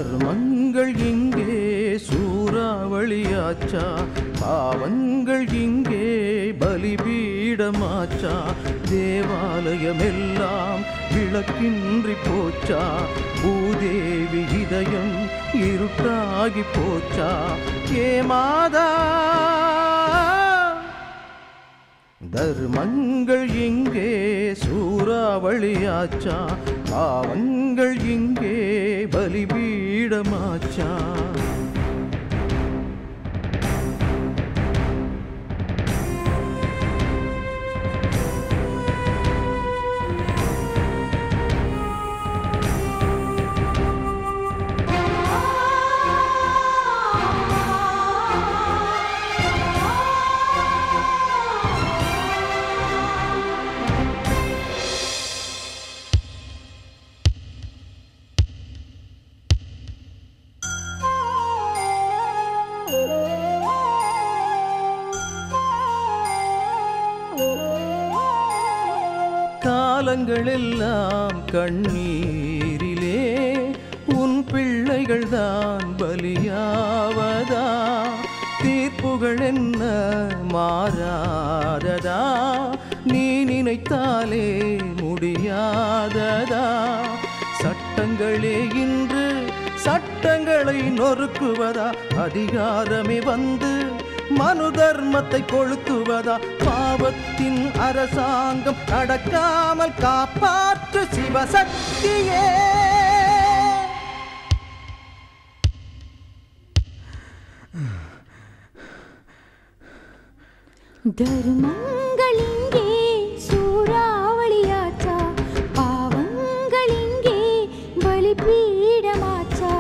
தர்மங்கள் இங்கே சூறாவளியாச்சா பாவங்கள் இங்கே பலிபீடமாச்சா தேவாலயமெல்லாம் விளக்கின்றி போச்சா பூதேவி இதயம் இருட்டாகி போச்சா ஏமாதா தர்மங்கள் இங்கே சூறாவளியாச்சா பாவங்கள் இங்கே பலிபீடமாச்சா காலங்களெல்லாம் கண்ணீரிலே உன் பிள்ளைகள் தான் பலியாவதா தீர்ப்புகள் என்ன மாறாததா நீ நினைத்தாலே முடியாததா சட்டங்களே இன்று சட்டங்களை நொறுக்குவதா அதிகாரமே வந்து மனு தர்மத்தை கொளுத்துவதா பாவத்தின் அரசாங்கம் நடக்காமல் காப்பாற்று சிவசக்தியே தர்மங்கள் இங்கே சூறாவளியாச்சா பாவங்கள் இங்கே பலிபீடமாச்சா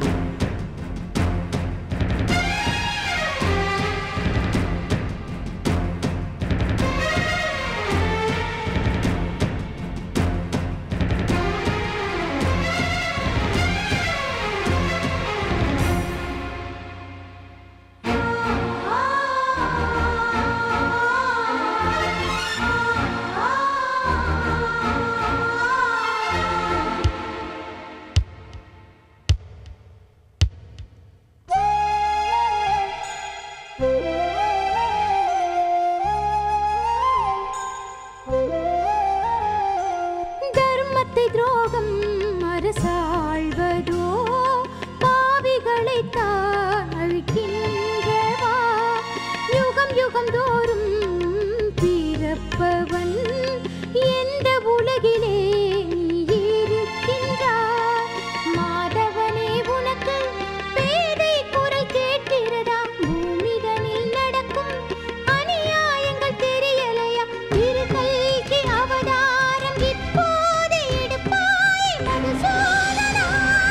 தர்மத்தை துரோகம் அரசாழ்வதோ பாவிகளை தான் அழிக்கின்றவா யுகம் யுகம் தோறும் பிறப்பவன் எந்த உலகிலே நீ இருக்கின்றாய் மாதவனே உனக்கு பேதை குரல் கேட்கிறதா பூமிதனில் நடக்கும் அநியாயங்கள் தெரியலையா இருகல்கி அவதாரம் இப்போது எடுப்பாய் மதுசூதனா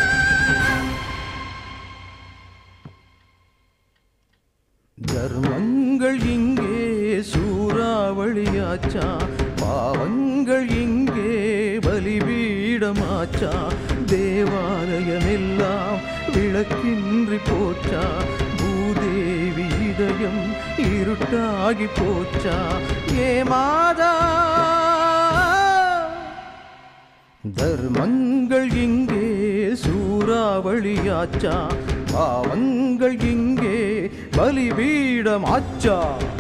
தர்மங்கள் இங்கே சூறாவளியாச்சா பாவங்கள் இங்கே பலிபீடமாச்சா தேவாலயமெல்லாம் விளக்கின்றி போச்சா பூதேவி இதயம் இருட்டாகி போச்சா ஏமாதா தர்மங்கள் இங்கே சூறாவளியாச்சா பாவங்கள் இங்கே பலிபீடமாச்சா